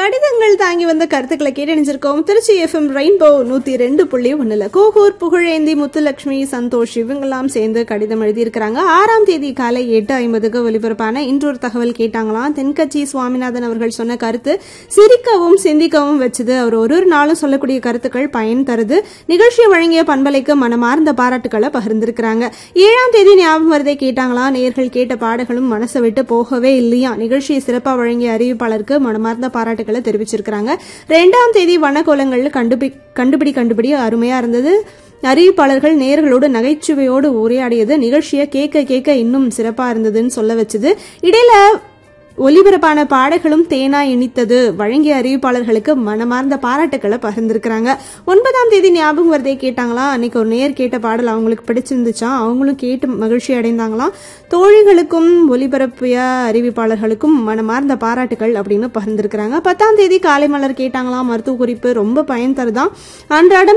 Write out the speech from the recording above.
கடிதங்கள் தாங்கி வந்த கருத்துக்களை கேட்டணிஞ்சிருக்கோம் திருச்சி எஃப்எம் ரெயின்போ நூத்தி ரெண்டு புள்ளி ஒண்ணுல கோகூர் புகழேந்தி முத்துலட்சுமி சந்தோஷ் இவங்கெல்லாம் சேர்ந்து கடிதம் எழுதியிருக்கிறாங்க ஆறாம் தேதி காலை எட்டு ஐம்பதுக்கு ஒலிபரப்பான இன்றொரு தகவல் கேட்டாங்களாம் தென்கட்சி சுவாமிநாதன் அவர்கள் சொன்ன கருத்து சிரிக்கவும் சிந்திக்கவும் வச்சது அவர் ஒரு ஒரு நாளும் சொல்லக்கூடிய கருத்துக்கள் பயன் தருது நிகழ்ச்சியை வழங்கிய பண்பலைக்கு மனமார்ந்த பாராட்டுக்களை பகிர்ந்திருக்கிறாங்க ஏழாம் தேதி ஞாபகம் வருதை கேட்டாங்களா நேர்கள் கேட்ட பாடல்களும் மனசை விட்டு போகவே இல்லையா நிகழ்ச்சியை சிறப்பா வழங்கிய அறிவிப்பாளருக்கு மனமார்ந்த பாராட்டுக்களை தெரிவிச்சிருக்கிறாங்க ரெண்டாம் தேதி வண்ணக்கோலங்கள் கண்டுபி கண்டுபிடி கண்டுபிடி அருமையா இருந்தது அறிவிப்பாளர்கள் நேர்களோடு நகைச்சுவையோடு உரையாடியது நிகழ்ச்சியை கேட்க கேட்க இன்னும் சிறப்பா இருந்ததுன்னு சொல்ல வச்சது இடையில ஒலிபரப்பான பாடல்களும் தேனா இனித்தது வழங்கிய அறிவிப்பாளர்களுக்கு மனமார்ந்த பாராட்டுக்களை பகிர்ந்திருக்கிறாங்க ஒன்பதாம் தேதி ஞாபகம் வருதே கேட்டாங்களா அன்னைக்கு ஒரு நேர் கேட்ட பாடல் அவங்களுக்கு பிடிச்சிருந்துச்சாம் அவங்களும் கேட்டு மகிழ்ச்சி அடைந்தாங்களாம் தோழிகளுக்கும் ஒலிபரப்பிய அறிவிப்பாளர்களுக்கும் மனமார்ந்த பாராட்டுகள் அப்படின்னு பகிர்ந்திருக்கிறாங்க பத்தாம் தேதி காலை மலர் கேட்டாங்களாம் மருத்துவ குறிப்பு ரொம்ப பயன் தருதான் அன்றாடம்